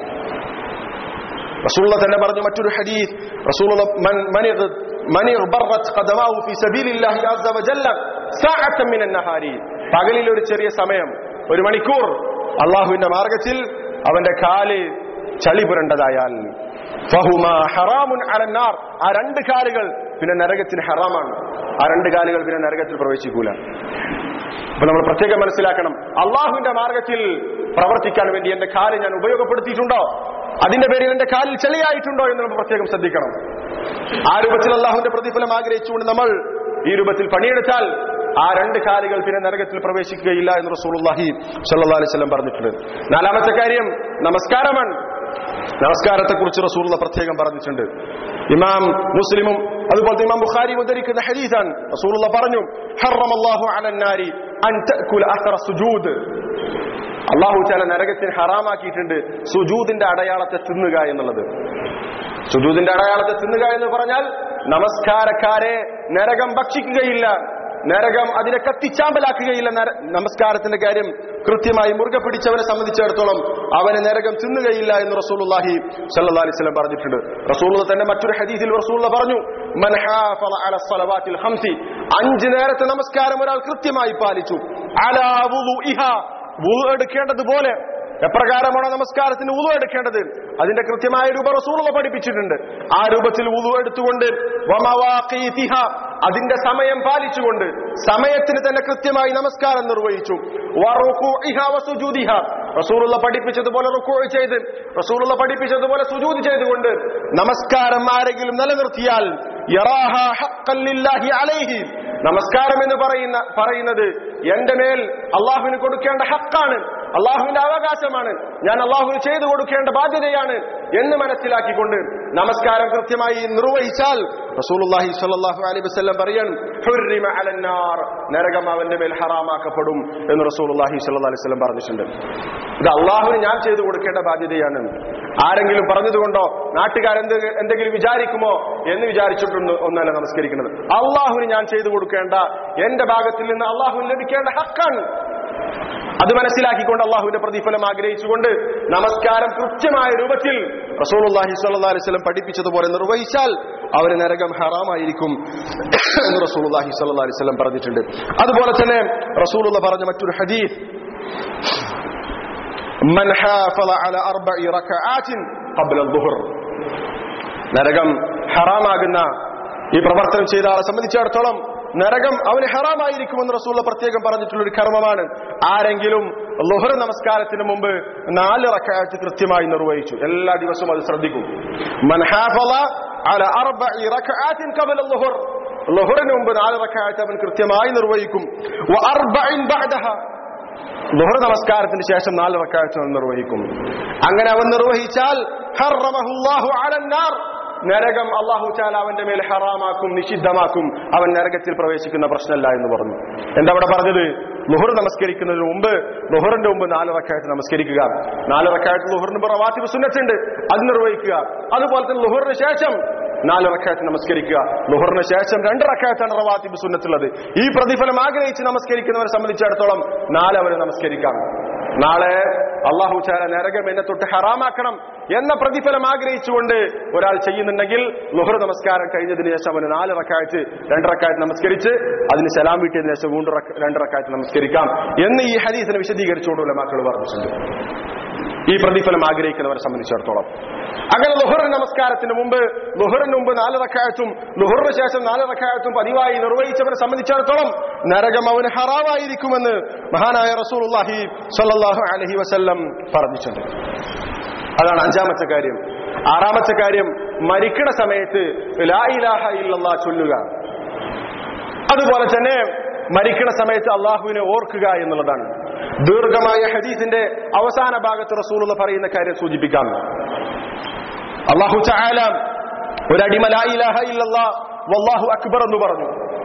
റസൂള്ള തന്നെ പറഞ്ഞു മറ്റൊരു ഹദീസ് റസൂലുള്ള മൻ മൻ ഇഗ്- മൻ ഇഗ്ബറത് ഖദമാഹു ഫീ സബീലില്ലാഹി അസ്സ വജല്ല സഅതൻ മിനൻ നഹാരി പകലിൽ ഒരു ചെറിയ സമയം ഒരു മണിക്കൂർ അള്ളാഹുവിന്റെ മാർഗത്തിൽ അവന്റെ കാല് ചളി പുരണ്ടതായാൽ ഫഹുമ ഹറാമുൻ അലന്നാർ ആ രണ്ട് കാലുകൾ പിന്നെ നരകത്തിന് ഹറാമാണ് ആ രണ്ട് കാലുകൾ പിന്നെ നരകത്തിൽ പ്രവേശിക്കൂല അപ്പൊ നമ്മൾ പ്രത്യേകം മനസ്സിലാക്കണം അള്ളാഹുവിന്റെ മാർഗത്തിൽ പ്രവർത്തിക്കാൻ വേണ്ടി എന്റെ കാല് ഞാൻ ഉപയോഗപ്പെടുത്തിയിട്ടുണ്ടോ അതിന്റെ പേരിൽ എന്റെ കാലിൽ ചെളിയായിട്ടുണ്ടോ എന്ന് നമ്മൾ പ്രത്യേകം ശ്രദ്ധിക്കണം ആ രൂപത്തിൽ അള്ളാഹുവിന്റെ പ്രതിഫലം ആഗ്രഹിച്ചുകൊണ്ട് നമ്മൾ ഈ രൂപത്തിൽ പണിയെടുത്താൽ ആ രണ്ട് കാലുകൾ പിന്നെ നരകത്തിൽ പ്രവേശിക്കുകയില്ല എന്ന് റസൂലുള്ളാഹി സല്ലല്ലാഹു അലൈഹി വസല്ലം പറഞ്ഞിട്ടുണ്ട് നാലാമത്തെ കാര്യം നമസ്കാരമാണ് നമസ്കാരത്തെ കുറിച്ച് റസൂലുള്ള പ്രത്യേകം പറഞ്ഞിട്ടുണ്ട് ഇമാം മുസ്ലിമും അതുപോലെ ഇമാം ബുഖാരി ഉദ്ധരിക്കുന്ന ഹദീസാണ് റസൂലുള്ള പറഞ്ഞു ഹറമല്ലാഹു അലന്നാരി അൻ തഅകുല അഥറ സുജൂദ് അള്ളാഹു ചില നരകത്തിന് ഹറാമാക്കിയിട്ടുണ്ട് സുജൂദിന്റെ അടയാളത്തെ തിന്നുക എന്നുള്ളത് സുജൂദിന്റെ അടയാളത്തെ തിന്നുക എന്ന് പറഞ്ഞാൽ നമസ്കാരക്കാരെ നരകം ഭക്ഷിക്കുകയില്ല നരകം അതിനെ കത്തിച്ചാമ്പലാക്കുകയില്ല നര- നമസ്കാരത്തിന്റെ കാര്യം കൃത്യമായി മുറുകെ പിടിച്ചവനെ സംബന്ധിച്ചിടത്തോളം അവനെ നരകം തിന്നുകയില്ല എന്ന് റസൂലുള്ളാഹി സല്ലല്ലാഹു അലൈഹി വസല്ലം പറഞ്ഞിട്ടുണ്ട് റസൂലുള്ള തന്നെ മറ്റൊരു ഹദീസിൽ റസൂലുള്ള പറഞ്ഞു മൻ ഹാഫള അല സ്വലവാത്തിൽ ഖംസി അഞ്ച് നേരത്തെ നമസ്കാരം ഒരാൾ കൃത്യമായി പാലിച്ചു അലാ വുളുഇഹാ വുളു എടുക്കേണ്ടതുപോലെ എപ്രകാരമാണോ നമസ്കാരത്തിന് ഉളു എടുക്കേണ്ടത് അതിന്റെ കൃത്യമായ രൂപ റസൂലുള്ള പഠിപ്പിച്ചിട്ടുണ്ട് ആ രൂപത്തിൽ ഉളു എടുത്തുകൊണ്ട് വമവാഖീതിഹ, അതിന്റെ സമയം പാലിച്ചുകൊണ്ട് സമയത്തിന് തന്നെ കൃത്യമായി നമസ്കാരം നിർവഹിച്ചു വറുകൂഇഹ വസുജൂദിഹ. റസൂലുള്ള പഠിപ്പിച്ചതുപോലെ റുക്കൂ ചെയ്ത് റസൂലുള്ള പഠിപ്പിച്ചതുപോലെ സുജൂദ് ചെയ്തുകൊണ്ട് നമസ്കാരം ആരെങ്കിലും നിലനിർത്തിയാൽ യറാഹ ഹഖ്ഖൻ ലില്ലാഹി അലൈഹി നമസ്കാരം എന്ന് പറയുന്ന പറയുന്നത് എന്റെ മേൽ അള്ളാഹുവിന് കൊടുക്കേണ്ട ഹക്കാണ് അള്ളാഹുവിന്റെ അവകാശമാണ് ഞാൻ അള്ളാഹുവിന് ചെയ്തു കൊടുക്കേണ്ട ബാധ്യതയാണ് എന്ന് മനസ്സിലാക്കിക്കൊണ്ട് നമസ്കാരം കൃത്യമായി നിർവഹിച്ചാൽ റസൂലുള്ളാഹി സ്വല്ലല്ലാഹു അലൈഹി വസല്ലം പറയാണ് ഹുർരിമ അലന്നാർ നരകം അവന്റെ മേൽ ഹറാമാക്കപ്പെടും എന്ന് റസൂലുള്ളാഹി സ്വല്ലല്ലാഹു അലൈഹി വസല്ലം പറഞ്ഞിട്ടുണ്ട് ഇത് അള്ളാഹുവിന് ഞാൻ ചെയ്തു കൊടുക്കേണ്ട ബാധ്യതയാണ് ആരെങ്കിലും പറഞ്ഞതുകൊണ്ടോ നാട്ടുകാരെന്ത് എന്തെങ്കിലും വിചാരിക്കുമോ എന്ന് വിചാരിച്ചിട്ടൊന്ന് ഒന്നല്ല നമസ്കരിക്കുന്നത് അള്ളാഹുവിന് ഞാൻ ചെയ്തു കൊടുക്കേണ്ട എന്റെ ഭാഗത്തിൽ നിന്ന് അള്ളാഹുവിന് ലഭിക്കേണ്ട ഹക്കാണ് അത് മനസ്സിലാക്കിക്കൊണ്ട് അള്ളാഹുവിന്റെ പ്രതിഫലം ആഗ്രഹിച്ചുകൊണ്ട് നമസ്കാരം കൃത്യമായ രൂപത്തിൽ റസൂലുള്ളാഹി സ്വല്ലല്ലാഹു അലൈഹി വസല്ലം പഠിപ്പിച്ചതുപോലെ നിർവഹിച്ചാൽ അവന് നരകം ഹറാമായിരിക്കും എന്ന് റസൂലുള്ളാഹി സ്വല്ലല്ലാഹു അലൈഹി വസല്ലം പറഞ്ഞിട്ടുണ്ട് അതുപോലെ തന്നെ റസൂലുള്ള പറഞ്ഞ മറ്റൊരു ഹദീസ് മൻ ഹാഫള അല അർബഇ റകഅാത്തിൻ ഖബ്ല الظهر നരകം ഹറാമാകുന്ന ഈ പ്രവർത്തനം ചെയ്ത ആളെ സംബന്ധിച്ചിടത്തോളം നരകം അവന് ഹറാമായിരിക്കുമെന്ന് റസൂള്ള പ്രത്യേകം പറഞ്ഞിട്ടുള്ള ഒരു കർമ്മമാണ് ആരെങ്കിലും ലുഹർ നമസ്കാരത്തിന് മുമ്പ് നാല് റക്കായത്ത് കൃത്യമായി നിർവഹിച്ചു എല്ലാ ദിവസവും അത് ശ്രദ്ധിക്കും മൻ ഹാഫള അല അർബഇ റകഅാത്തിൻ ഖബ്ല الظهر ലുഹറിന് മുമ്പ് നാല് റക്കായത്ത് അവൻ കൃത്യമായി നിർവഹിക്കും വ അർബഇൻ ബഅദഹ ലുഹർ നമസ്കാരത്തിന് ശേഷം നാല് റക്കാഴ്ച നിർവഹിക്കും അങ്ങനെ അവൻ നിർവഹിച്ചാൽ ഹറമഹുല്ലാഹു അലന്നാർ നരകം അള്ളാഹു ചാല അവന്റെ മേൽ ഹറാമാക്കും നിഷിദ്ധമാക്കും അവൻ നരകത്തിൽ പ്രവേശിക്കുന്ന പ്രശ്നമല്ല എന്ന് പറഞ്ഞു എന്താ അവിടെ പറഞ്ഞത് ലുഹർ നമസ്കരിക്കുന്നതിന് മുമ്പ് ലുഹറിന്റെ മുമ്പ് നാല് റക്കായത്ത് നമസ്കരിക്കുക നാല് റക്കായത്ത് ലുഹറിന് മുമ്പ് റവാത്തിബ് സുന്നത്തുണ്ട് അത് നിർവഹിക്കുക അതുപോലെ തന്നെ ലുഹറിന് ശേഷം നാല് റക്കായത്ത് നമസ്കരിക്കുക ലുഹറിന് ശേഷം രണ്ട് റക്കായത്താണ് റവാത്തിബ് സുന്നത്തുള്ളത് ഈ പ്രതിഫലം ആഗ്രഹിച്ച് നമസ്കരിക്കുന്നവരെ സംബന്ധിച്ചിടത്തോളം നാല് അവരെ നമസ്കരിക്കാം നാളെ അള്ളാഹു ചാല നരകം എന്നെ തൊട്ട് ഹറാമാക്കണം എന്ന പ്രതിഫലം ആഗ്രഹിച്ചുകൊണ്ട് ഒരാൾ ചെയ്യുന്നുണ്ടെങ്കിൽ ലുഹർ നമസ്കാരം കഴിഞ്ഞതിന് ശേഷം അവന് നാല് റക്കായത്ത് രണ്ട് റക്കായത്ത് നമസ്കരിച്ച് അതിന് സലാം വീട്ടിയതിനു ശേഷം വീണ്ടും റക്ക- രണ്ട് റക്കായത്ത് നമസ്കരിക്കാം എന്ന് ഈ ഹദീസിനെ വിശദീകരിച്ചുകൊണ്ടുള്ള മക്കൾ പറഞ്ഞിട്ടുണ്ട് ഈ പ്രതിഫലം ആഗ്രഹിക്കുന്നവരെ സംബന്ധിച്ചിടത്തോളം അങ്ങനെ ലുഹറിന് നമസ്കാരത്തിന് മുമ്പ് ലുഹറിന് മുമ്പ് നാല് റക്കായത്തും ലുഹറിന് ശേഷം നാല് റക്കായത്തും പതിവായി നിർവഹിച്ചവരെ സംബന്ധിച്ചിടത്തോളം നരകം അവന് ഹറാമായിരിക്കുമെന്ന് മഹാനായ റസൂലുള്ളാഹി സ്വല്ലല്ലാഹു അലൈഹി വസല്ലം പറഞ്ഞിട്ടുണ്ട് അതാണ് അഞ്ചാമത്തെ കാര്യം ആറാമത്തെ കാര്യം മരിക്കണ സമയത്ത് ലാ ഇലാഹ ഇല്ലല്ലാഹ് ചൊല്ലുക അതുപോലെ തന്നെ മരിക്കണ സമയത്ത് അള്ളാഹുവിനെ ഓർക്കുക എന്നുള്ളതാണ് ദീർഘമായ ഹദീസിന്റെ അവസാന ഭാഗത്ത് റസൂലുള്ള പറയുന്ന കാര്യം സൂചിപ്പിക്കാം അള്ളാഹു ചായാല ഒരടിമ ലാ ഇലാഹ ഇല്ലല്ലാ വല്ലാഹു അക്ബർ എന്ന് പറഞ്ഞു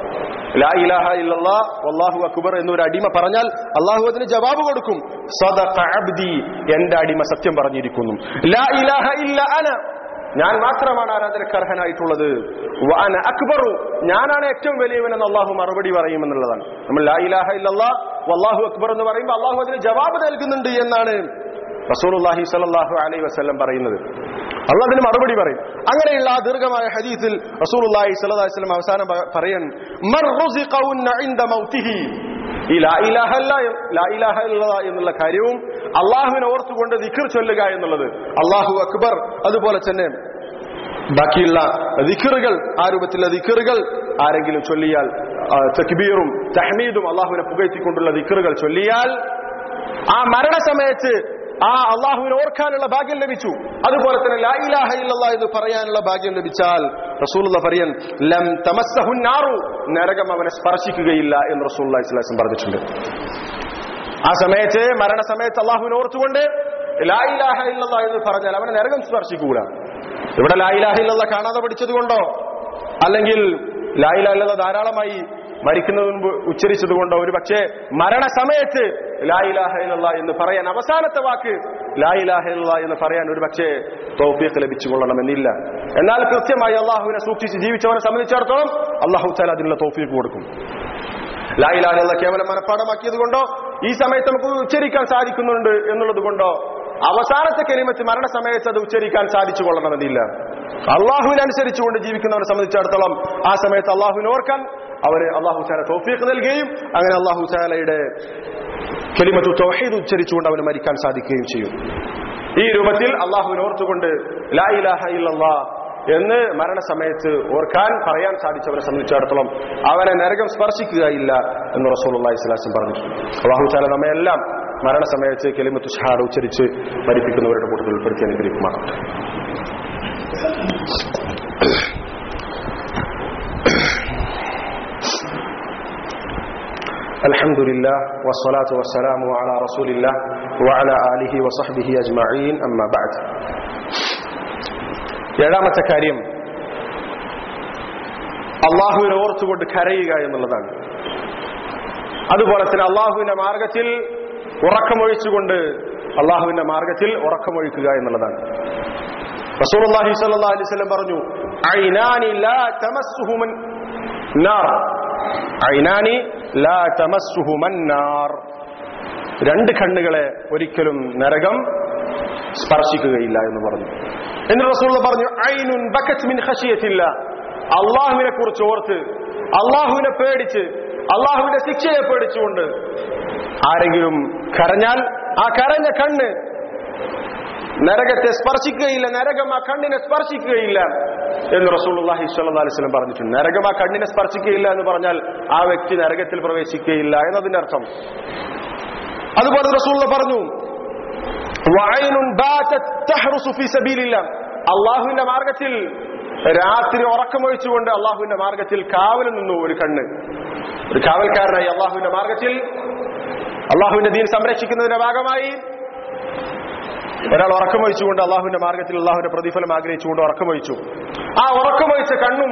ലാ ഇലാഹ ഇല്ലല്ലാ വല്ലാഹു അക്ബർ എന്നൊരു അടിമ പറഞ്ഞാൽ അള്ളാഹു അതിന് ജവാബ് കൊടുക്കും സദഖ അബ്ദി എന്റെ അടിമ സത്യം പറഞ്ഞിരിക്കുന്നു ലാ ഇലാഹ ഇല്ല അന ഞാൻ മാത്രമാണ് ആരാധനക്കർഹനായിട്ടുള്ളത് വാന അക്ബറു ഞാനാണ് ഏറ്റവും വലിയവനെന്ന് അള്ളാഹു മറുപടി പറയുമെന്നുള്ളതാണ് നമ്മൾ ലാ ഇലാഹ ഇല്ലല്ലാ വല്ലാഹു അക്ബർ എന്ന് പറയുമ്പോൾ അള്ളാഹു അതിന് ജവാബ് നൽകുന്നുണ്ട് എന്നാണ് റസൂലുള്ളാഹി സ്വല്ലല്ലാഹു അലൈഹി വസല്ലം പറയുന്നത് അള്ളാഹ് അതിന് മറുപടി പറയും അങ്ങനെയുള്ള ആ ദീർഘമായ ഹദീസിൽ റസൂലുള്ളാഹി സ്വല്ലല്ലാഹു അലൈഹി വസല്ലം അവസാനം പ- പറയൻ മർ റുസിഖഉന്ന ഇൻദ മൗതിഹി ഈ ലാ ഇലാഹ ഇല്ല ലാ ഇലാഹ ഇല്ലല്ലാ എന്നുള്ള കാര്യവും അള്ളാഹുവിനെ ഓർത്തുകൊണ്ട് ദിക്ർ ചൊല്ലുക എന്നുള്ളത് അള്ളാഹു അക്ബർ അതുപോലെ തന്നെ ബാക്കിയുള്ള ദിക്കറുകൾ ആ രൂപത്തിലുള്ള ദിക്കറുകൾ ആരെങ്കിലും ചൊല്ലിയാൽ ആ, തക്ബീറും തഹ്മീദും അള്ളാഹുവിനെ പുകഴ്ത്തിക്കൊണ്ടുള്ള ദിക്കറുകൾ ചൊല്ലിയാൽ ആ മരണസമയത്ത് ആ അള്ളാഹുവിനെ ഓർക്കാനുള്ള ഭാഗ്യം ലഭിച്ചു അതുപോലെ തന്നെ ലാ ഇലാഹ ഇല്ലല്ലാ എന്ന് പറയാനുള്ള ഭാഗ്യം ലഭിച്ചാൽ റസൂലുള്ള പറയൻ ലം തമസ്സഹുൻ നാറു നരകം അവനെ സ്പർശിക്കുകയില്ല എന്ന് റസൂലുള്ളാഹി സ്വല്ലല്ലാഹു അലൈഹി വസല്ലം പറഞ്ഞിട്ടുണ്ട് ആ സമയത്ത് മരണസമയത്ത് അള്ളാഹുവിനെ ഓർത്തുകൊണ്ട് ലാ ഇലാഹ ഇല്ലല്ലാ എന്ന് പറഞ്ഞാൽ അവനെ നരകം സ്പർശിക്കൂല ഇവിടെ ലാ ഇലാഹ ഇല്ലല്ലാ കാണാതെ പഠിച്ചത് കൊണ്ടോ അല്ലെങ്കിൽ ലാ ഇലാഹ ഇല്ലല്ലാ ധാരാളമായി മരിക്കുന്നതിന് മുമ്പ് ഉച്ചരിച്ചത് കൊണ്ടോ ഒരു പക്ഷേ മരണസമയത്ത് ലാ ഇലാഹ ഇല്ലല്ലാ എന്ന് പറയാൻ അവസാനത്തെ വാക്ക് ലാ ഇലാഹ ഇല്ലല്ലാ എന്ന് പറയാൻ ഒരു പക്ഷേ തൗഫീഖ് ലഭിച്ചുകൊള്ളണമെന്നില്ല എന്നാൽ കൃത്യമായി അള്ളാഹുവിനെ സൂക്ഷിച്ച് ജീവിച്ചവനെ സംബന്ധിച്ചിടത്തോളം അള്ളാഹു താല അതിനുള്ള തൗഫീഖ് കൊടുക്കും ലായിലാലുള്ള കേവലം മനഃപ്പാടമാക്കിയത് കൊണ്ടോ ഈ സമയത്ത് നമുക്ക് ഉച്ചരിക്കാൻ സാധിക്കുന്നുണ്ട് എന്നുള്ളത് കൊണ്ടോ അവസാനത്തെ കെലിമത്ത് മരണസമയത്ത് അത് ഉച്ചരിക്കാൻ സാധിച്ചു കൊള്ളണമെന്നില്ല അള്ളാഹുവിനനുസരിച്ചുകൊണ്ട് ജീവിക്കുന്നവരെ സംബന്ധിച്ചിടത്തോളം ആ സമയത്ത് അള്ളാഹുവിനെ ഓർക്കാൻ അവര് അള്ളാഹു ചാല തോഫീഖ് നൽകുകയും അങ്ങനെ അള്ളാഹു ചാലയുടെ കെലിമത്തു തൗഹീദ് ഉച്ചരിച്ചുകൊണ്ട് അവന് മരിക്കാൻ സാധിക്കുകയും ചെയ്യും ഈ രൂപത്തിൽ അള്ളാഹുവിനെ ഓർത്തുകൊണ്ട് ലാ ഇലാഹ ഇല്ലല്ലാ എന്ന് മരണസമയത്ത് ഓർക്കാൻ പറയാൻ സാധിച്ചവരെ സംബന്ധിച്ചിടത്തോളം അവനെ നരകം സ്പർശിക്കുകയില്ല എന്ന് റസൂൽ അള്ളാഹി സ്വലാസം പറഞ്ഞിട്ടുണ്ട് അള്ളാഹു ചാല നമ്മയെല്ലാം മരണസമയത്ത് കെലിമത്ത് ഷഹാഡ് ഉച്ചരിച്ച് മരിപ്പിക്കുന്നവരുടെ കൂട്ടത്തിൽ ഉൾപ്പെടുത്തി അനുഗ്രഹിക്കുമാണ് الحمد لله والصلاة والسلام على رسول الله وعلى آله وصحبه أجمعين أما بعد ഏഴാമത്തെ കാര്യം അള്ളാഹുവിനെ ഓർത്തുകൊണ്ട് കരയുക എന്നുള്ളതാണ് അതുപോലെ തന്നെ അള്ളാഹുവിന്റെ മാർഗത്തിൽ ഉറക്കമൊഴിച്ചുകൊണ്ട് അള്ളാഹുവിന്റെ മാർഗത്തിൽ ഉറക്കമൊഴിക്കുക എന്നുള്ളതാണ് റസൂലുള്ളാഹി സ്വല്ലല്ലാഹു അലൈഹി വസല്ലം പറഞ്ഞു ഐനാനി ലാ തമസ്സുഹുമൻ നാർ ഐനാനി ലാ തമസ്സുഹുമൻ നാർ രണ്ട് കണ്ണുകളെ ഒരിക്കലും നരകം സ്പർശിക്കുകയില്ല എന്ന് പറഞ്ഞു എന്നിട്ട് റസൂലുള്ള പറഞ്ഞു ഐനുൻ ബക്കത്ത് മിൻ ഖശിയത്തില്ല അള്ളാഹുവിനെ കുറിച്ച് ഓർത്ത് അള്ളാഹുവിനെ പേടിച്ച് അള്ളാഹുവിന്റെ ശിക്ഷയെ പേടിച്ചുകൊണ്ട് ആരെങ്കിലും കരഞ്ഞാൽ ആ കരഞ്ഞ കണ്ണ് നരകത്തെ സ്പർശിക്കുകയില്ല നരകം ആ കണ്ണിനെ സ്പർശിക്കുകയില്ല എന്ന് റസൂലുള്ളാഹി സ്വല്ലല്ലാഹി അലൈഹി വസല്ലം പറഞ്ഞിട്ടുണ്ട് നരകം ആ കണ്ണിനെ സ്പർശിക്കുകയില്ല എന്ന് പറഞ്ഞാൽ ആ വ്യക്തി നരകത്തിൽ പ്രവേശിക്കുകയില്ല എന്നതിന്റെ അർത്ഥം അതുപോലെ റസൂലുള്ള പറഞ്ഞു വഅൈനുൻ ബാതത് തഹ്റുസു ഫീ സബീലില്ലാ അള്ളാഹുവിന്റെ മാർഗത്തിൽ രാത്രി ഉറക്കമൊഴിച്ചുകൊണ്ട് അള്ളാഹുവിന്റെ മാർഗത്തിൽ കാവൽ നിന്നു ഒരു കണ്ണ് ഒരു കാവൽക്കാരനായി അള്ളാഹുവിന്റെ മാർഗത്തിൽ അള്ളാഹുവിന്റെ ദീൻ സംരക്ഷിക്കുന്നതിന്റെ ഭാഗമായി ഒരാൾ ഉറക്കമൊഴിച്ചുകൊണ്ട് അള്ളാഹുവിന്റെ മാർഗത്തിൽ അള്ളാഹുവിന്റെ പ്രതിഫലം ആഗ്രഹിച്ചുകൊണ്ട് ഉറക്കമൊഴിച്ചു ആ ഉറക്കമൊഴിച്ച കണ്ണും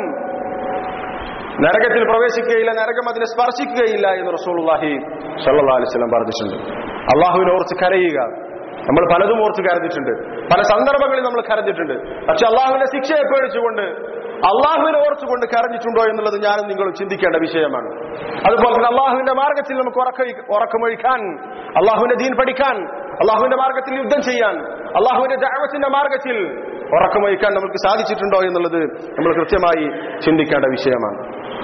നരകത്തിൽ പ്രവേശിക്കുകയില്ല നരകം അതിനെ സ്പർശിക്കുകയില്ല എന്ന് റസൂലുള്ളാഹി സല്ലല്ലാഹു അലൈഹി വസല്ലം പറഞ്ഞിട്ടുണ്ട് അള്ളാഹുവിനെ ഓർത്ത് കരയുക നമ്മൾ പലതും ഓർത്ത് കരഞ്ഞിട്ടുണ്ട് പല സന്ദർഭങ്ങളിൽ നമ്മൾ കരഞ്ഞിട്ടുണ്ട് പക്ഷെ അള്ളാഹുവിന്റെ ശിക്ഷയെ പേടിച്ചുകൊണ്ട് അള്ളാഹുവിനെ ഓർത്തുകൊണ്ട് കരഞ്ഞിട്ടുണ്ടോ എന്നുള്ളത് ഞാനും നിങ്ങളും ചിന്തിക്കേണ്ട വിഷയമാണ് അതുപോലെ തന്നെ അള്ളാഹുവിന്റെ മാർഗത്തിൽ നമുക്ക് ഉറക്ക ഉറക്കമൊഴിക്കാൻ അള്ളാഹുവിന്റെ ദീൻ പഠിക്കാൻ അള്ളാഹുവിന്റെ മാർഗത്തിൽ യുദ്ധം ചെയ്യാൻ അള്ളാഹുവിന്റെ ദാവത്തിന്റെ മാർഗത്തിൽ ഉറക്കമൊഴിക്കാൻ നമുക്ക് സാധിച്ചിട്ടുണ്ടോ എന്നുള്ളത് നമ്മൾ കൃത്യമായി ചിന്തിക്കേണ്ട വിഷയമാണ്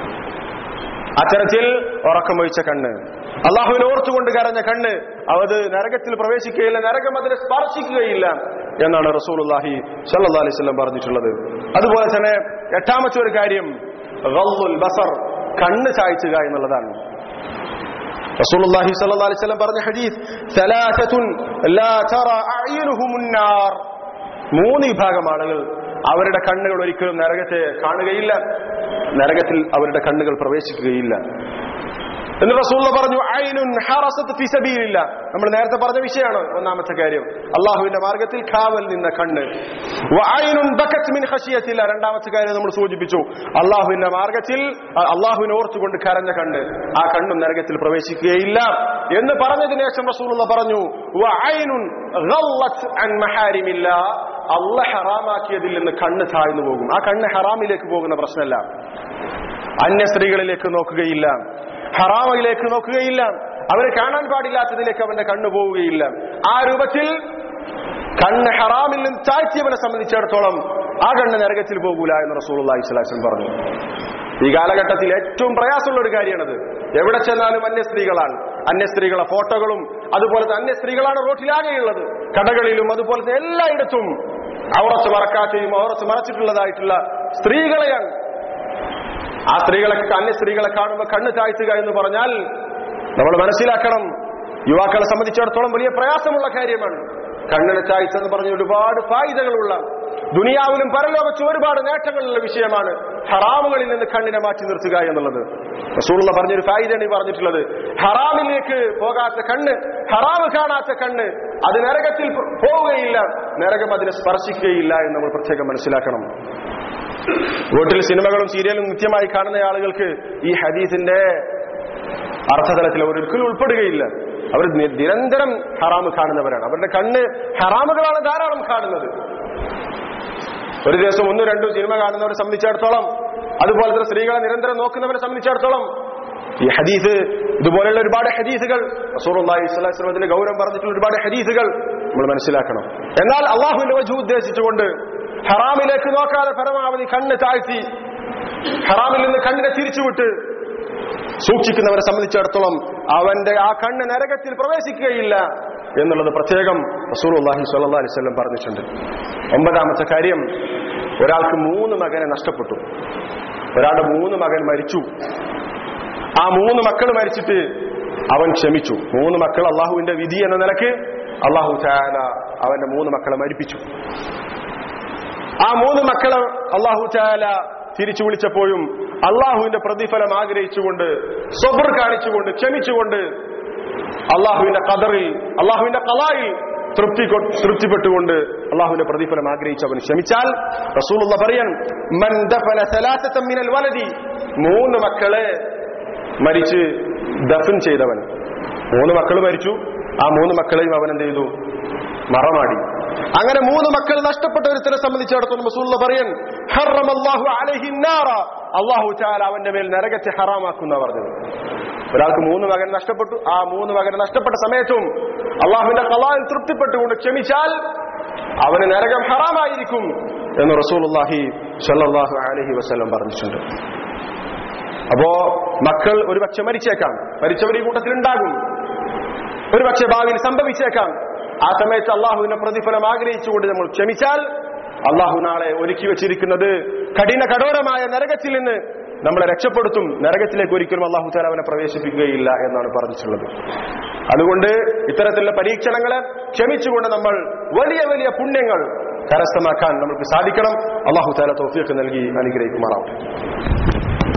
അത്തരത്തിൽ ഉറക്കമൊഴിച്ച കണ്ണ് അള്ളാഹുവിനെ ഓർത്തുകൊണ്ട് കരഞ്ഞ കണ്ണ് അത് നരകത്തിൽ പ്രവേശിക്കുകയില്ല നരകം അതിനെ സ്പർശിക്കുകയില്ല എന്നാണ് റസൂലുള്ളാഹി സല്ലല്ലാഹു അലൈഹി വസല്ലം പറഞ്ഞിട്ടുള്ളത് അതുപോലെ തന്നെ എട്ടാമത്തെ ഒരു കാര്യം ഗള്ളുൽ ബസർ കണ്ണ് ചായ്ച്ചുക എന്നുള്ളതാണ് റസൂലുള്ളാഹി സ്വല്ലല്ലാഹു അലൈഹി വസല്ലം പറഞ്ഞ ഹദീസ് സലാസത്തുൻ ലാ തറ അഅ്യുനുഹുമുൻ നാർ മൂന്ന് വിഭാഗം ആളുകൾ അവരുടെ കണ്ണുകൾ ഒരിക്കലും നരകത്തെ കാണുകയില്ല നരകത്തിൽ അവരുടെ കണ്ണുകൾ പ്രവേശിക്കുകയില്ല എന്ന് റസൂള്ള പറഞ്ഞു ഐനുൻ ഹറസത്ത് ഫി സബീലില്ല നമ്മൾ നേരത്തെ പറഞ്ഞ വിഷയമാണ് ഒന്നാമത്തെ കാര്യം അള്ളാഹുവിന്റെ മാർഗത്തിൽ കാവൽ നിന്ന കണ്ണ് വഅൈനുൻ ബക്കത്ത് മിൻ ഖശിയത്തില്ല രണ്ടാമത്തെ കാര്യം നമ്മൾ സൂചിപ്പിച്ചു അള്ളാഹുവിന്റെ മാർഗത്തിൽ അ- അള്ളാഹുവിനെ ഓർത്തുകൊണ്ട് കരഞ്ഞ കണ്ണ് ആ കണ്ണും നരകത്തിൽ പ്രവേശിക്കുകയില്ല എന്ന് പറഞ്ഞതിന് ശേഷം റസൂലുള്ള പറഞ്ഞു വഅൈനുൻ ഗല്ലത്ത് അൻ മഹാരിമില്ല അല്ല ഹറാമാക്കിയതിൽ നിന്ന് കണ്ണ് താഴ്ന്നു പോകും ആ കണ്ണ് ഹറാമിലേക്ക് പോകുന്ന പ്രശ്നമല്ല അന്യ സ്ത്രീകളിലേക്ക് നോക്കുകയില്ല ഹറാമയിലേക്ക് നോക്കുകയില്ല അവരെ കാണാൻ പാടില്ലാത്തതിലേക്ക് അവന്റെ കണ്ണ് പോവുകയില്ല ആ രൂപത്തിൽ കണ്ണ് ഹറാമിൽ നിന്ന് താഴ്ത്തിയവനെ സംബന്ധിച്ചിടത്തോളം ആ കണ്ണ് നരകത്തിൽ പോകൂല എന്ന് റസൂൽ അള്ളാഹിസ്ലാസം പറഞ്ഞു ഈ കാലഘട്ടത്തിൽ ഏറ്റവും പ്രയാസമുള്ള ഒരു കാര്യമാണത് എവിടെ ചെന്നാലും അന്യ സ്ത്രീകളാണ് അന്യ സ്ത്രീകളെ ഫോട്ടോകളും അതുപോലത്തെ അന്യ സ്ത്രീകളാണ് റോട്ടിലാകെയുള്ളത് കടകളിലും അതുപോലത്തെ എല്ലായിടത്തും ഔറച്ച് മറക്കാത്തയും ഔറച്ച് മറച്ചിട്ടുള്ളതായിട്ടുള്ള സ്ത്രീകളെയാണ് ആ സ്ത്രീകളെ അന്യ സ്ത്രീകളെ കാണുമ്പോൾ കണ്ണ് താഴ്ത്തുക എന്ന് പറഞ്ഞാൽ നമ്മൾ മനസ്സിലാക്കണം യുവാക്കളെ സംബന്ധിച്ചിടത്തോളം വലിയ പ്രയാസമുള്ള കാര്യമാണ് കണ്ണിന് താഴ്ച എന്ന് പറഞ്ഞ ഒരുപാട് ഫായിദകളുള്ള ദുനിയാവിലും പരലോകത്തും ഒരുപാട് നേട്ടങ്ങളുള്ള വിഷയമാണ് ഹറാമുകളിൽ നിന്ന് കണ്ണിനെ മാറ്റി നിർത്തുക എന്നുള്ളത് റസൂലുള്ള പറഞ്ഞൊരു ഫായിദയാണ് ഈ പറഞ്ഞിട്ടുള്ളത് ഹറാമിലേക്ക് പോകാത്ത കണ്ണ് ഹറാമ് കാണാത്ത കണ്ണ് അത് നരകത്തിൽ പോവുകയില്ല നരകം അതിനെ സ്പർശിക്കുകയില്ല എന്ന് നമ്മൾ പ്രത്യേകം മനസ്സിലാക്കണം വീട്ടിൽ സിനിമകളും സീരിയലും നിത്യമായി കാണുന്ന ആളുകൾക്ക് ഈ ഹദീസിന്റെ അർത്ഥതലത്തിൽ അവർ ഒരിക്കലും ഉൾപ്പെടുകയില്ല അവർ നി- നിരന്തരം ഹറാമ് കാണുന്നവരാണ് അവരുടെ കണ്ണ് ഹറാമുകളാണ് ധാരാളം കാണുന്നത് ഒരു ദിവസം ഒന്നും രണ്ടും സിനിമ കാണുന്നവരെ സംബന്ധിച്ചിടത്തോളം അതുപോലെ തന്നെ സ്ത്രീകളെ നിരന്തരം നോക്കുന്നവരെ സംബന്ധിച്ചിടത്തോളം ഈ ഹദീസ് ഇതുപോലെയുള്ള ഒരുപാട് ഹദീസുകൾ റസൂലുള്ളാഹി സ്വല്ലല്ലാഹു അലൈഹി വസല്ലമയുടെ ഗൗരവം പറഞ്ഞിട്ടുള്ള ഒരുപാട് ഹദീസുകൾ നമ്മൾ മനസ്സിലാക്കണം എന്നാൽ അള്ളാഹുവിന്റെ വജു ഉദ്ദേശിച്ചുകൊണ്ട് ഹറാമിലേക്ക് നോക്കാതെ പരമാവധി കണ്ണ് താഴ്ത്തി ഹറാമിൽ നിന്ന് കണ്ണിനെ തിരിച്ചുവിട്ട് സൂക്ഷിക്കുന്നവരെ സംബന്ധിച്ചിടത്തോളം അവന്റെ ആ കണ്ണ് നരകത്തിൽ പ്രവേശിക്കുകയില്ല എന്നുള്ളത് പ്രത്യേകം റസൂലുള്ളാഹി സ്വല്ലല്ലാഹു അലൈഹി വസല്ലം പറഞ്ഞിട്ടുണ്ട് ഒമ്പതാമത്തെ കാര്യം ഒരാൾക്ക് മൂന്ന് മകനെ നഷ്ടപ്പെട്ടു ഒരാളുടെ മൂന്ന് മകൻ മരിച്ചു ആ മൂന്ന് മക്കൾ മരിച്ചിട്ട് അവൻ ക്ഷമിച്ചു മൂന്ന് മക്കൾ അള്ളാഹുവിന്റെ വിധി എന്ന നിലക്ക് അള്ളാഹു ചാല അവന്റെ മൂന്ന് മക്കളെ മരിപ്പിച്ചു ആ മൂന്ന് മക്കളെ അള്ളാഹു ചാല തിരിച്ചു വിളിച്ചപ്പോഴും അള്ളാഹുവിന്റെ പ്രതിഫലം ആഗ്രഹിച്ചുകൊണ്ട് സ്വബർ കാണിച്ചുകൊണ്ട് ക്ഷമിച്ചുകൊണ്ട് അള്ളാഹുവിന്റെ കതറിൽ അള്ളാഹുവിന്റെ കലായിൽ തൃപ്തി കൊ- തൃപ്തിപ്പെട്ടുകൊണ്ട് അള്ളാഹുവിന്റെ പ്രതിഫലം ആഗ്രഹിച്ച് അവൻ ക്ഷമിച്ചാൽ റസൂലുള്ള പറയാൻ മൻ ദഫന സലാസത്തൻ മിനൽ വലദി മൂന്ന് മക്കളെ മരിച്ച് ദഫൻ ചെയ്തവൻ മൂന്ന് മക്കൾ മരിച്ചു ആ മൂന്ന് മക്കളെയും അവൻ എന്ത് ചെയ്തു മറമാടി അങ്ങനെ മൂന്ന് മക്കൾ നഷ്ടപ്പെട്ട ഒരുത്തനെ സംബന്ധിച്ചിടത്തോളം റസൂലുള്ള പറയൻ ഹറമല്ലാഹു അലൈഹി നാറ അള്ളാഹു ചാല അവന്റെ മേൽ നരകത്തെ ഹറാമാക്കുന്ന പറഞ്ഞത് ഒരാൾക്ക് മൂന്ന് മകൻ നഷ്ടപ്പെട്ടു ആ മൂന്ന് മകൻ നഷ്ടപ്പെട്ട സമയത്തും അള്ളാഹുവിന്റെ കലാൽ തൃപ്തിപ്പെട്ടുകൊണ്ട് ക്ഷമിച്ചാൽ അവന് നരകം ഹറാമായിരിക്കും എന്ന് റസൂലുള്ളാഹി സ്വല്ലല്ലാഹു അലൈഹി വസല്ലം പറഞ്ഞിട്ടുണ്ട് അപ്പോ മക്കൾ ഒരുപക്ഷെ മരിച്ചേക്കാം മരിച്ചവർ ഈ കൂട്ടത്തിൽ ഉണ്ടാകും ഒരുപക്ഷെ ഭാവിയിൽ സംഭവിച്ചേക്കാം ആ സമയത്ത് അള്ളാഹുവിന്റെ പ്രതിഫലം ആഗ്രഹിച്ചുകൊണ്ട് നമ്മൾ ക്ഷമിച്ചാൽ അള്ളാഹു നാളെ ഒരുക്കി വെച്ചിരിക്കുന്നത് കഠിന കഠോരമായ നരകത്തിൽ നിന്ന് നമ്മളെ രക്ഷപ്പെടുത്തും നരകത്തിലേക്ക് ഒരിക്കലും അള്ളാഹു താല അവനെ പ്രവേശിപ്പിക്കുകയില്ല എന്നാണ് പറഞ്ഞിട്ടുള്ളത് അതുകൊണ്ട് ഇത്തരത്തിലുള്ള പരീക്ഷണങ്ങളെ ക്ഷമിച്ചുകൊണ്ട് നമ്മൾ വലിയ വലിയ പുണ്യങ്ങൾ കരസ്ഥമാക്കാൻ നമുക്ക് സാധിക്കണം അള്ളാഹു താല തോഫിയൊക്കെ നൽകി അനുഗ്രഹിക്കുമാറാവട്ടെ